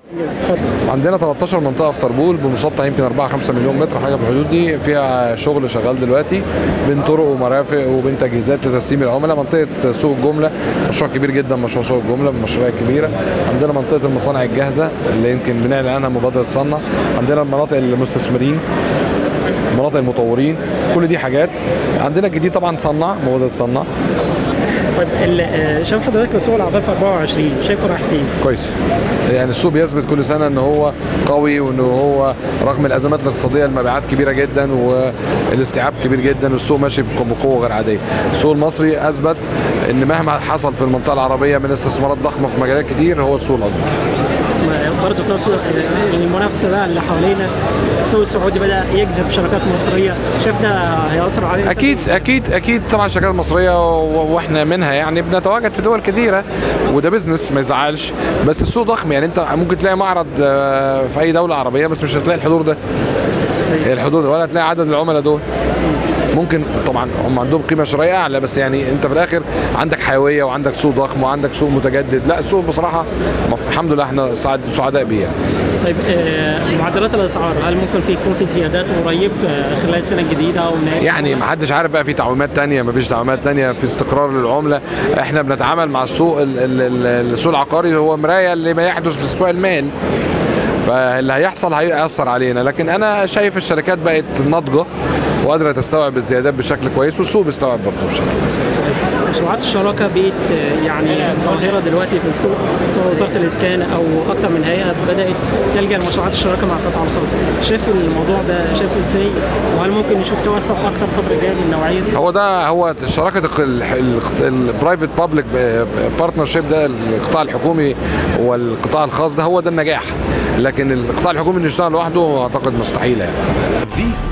عندنا 13 منطقه في طربول بمسطح يمكن 4 5 مليون متر حاجه في الحدود دي فيها شغل شغال دلوقتي بين طرق ومرافق وبين تجهيزات لتسليم العملاء منطقه سوق الجمله مشروع كبير جدا مشروع سوق الجمله من المشاريع الكبيره عندنا منطقه المصانع الجاهزه اللي يمكن بنعلن عنها مبادره صنع عندنا مناطق المستثمرين مناطق المطورين كل دي حاجات عندنا الجديد طبعا صنع مبادره صنع طيب ال- آه، شايف حضرتك سوق العاطفه 24 شايفه رايح فين؟ كويس يعني السوق بيثبت كل سنه ان هو قوي وان هو رغم الازمات الاقتصاديه المبيعات كبيره جدا والاستيعاب كبير جدا والسوق ماشي بق- بقوه غير عاديه السوق المصري اثبت ان مهما حصل في المنطقه العربيه من استثمارات ضخمه في مجالات كتير هو السوق الاكبر برضه في نفس آه، يعني المنافسه بقى اللي حوالينا السوق السعودي بدا يجذب شركات مصريه شايف ده هيأثر علينا اكيد اكيد اكيد طبعا الشركات المصريه و- واحنا منها يعني بنتواجد في دول كتيره وده بزنس ما يزعلش بس السوق ضخم يعني انت ممكن تلاقي معرض آه، في اي دوله عربيه بس مش هتلاقي الحضور ده الحضور ولا هتلاقي عدد العملاء دول ممكن طبعا هم عندهم قيمه شرائيه اعلى بس يعني انت في الاخر عندك حيويه وعندك سوق ضخم وعندك سوق متجدد لا السوق بصراحه مف- الحمد لله احنا سعد سعداء بيه يعني. طيب آه، معدلات الاسعار هل ممكن في يكون في زيادات قريب آه، خلال السنه الجديده او نهاية يعني ما حدش عارف بقى في تعويمات تانية ما فيش تعويمات تانية في استقرار للعملة احنا بنتعامل مع السوق ال- ال- ال- السوق العقاري هو مراية لما يحدث في سوق المال فاللي هيحصل هيأثر علينا لكن انا شايف الشركات بقت ناضجة وقادرة تستوعب الزيادات بشكل كويس والسوق بيستوعب برضه بشكل كويس مشروعات الشراكه بقت آه، يعني ظاهره دلوقتي في السوق سواء وزاره الاسكان او اكثر من هيئه بدات تلجا لمشروعات الشراكه مع القطاع الخاص شايف الموضوع ده شايفه ازاي وهل ممكن نشوف توسع اكتر الفتره الجايه من النوعيه دي هو ده هو شراكه البرايفت بابليك بارتنرشيب ده القطاع الحكومي والقطاع الخاص ده هو ده النجاح لكن القطاع الحكومي انه يشتغل لوحده اعتقد مستحيله يعني في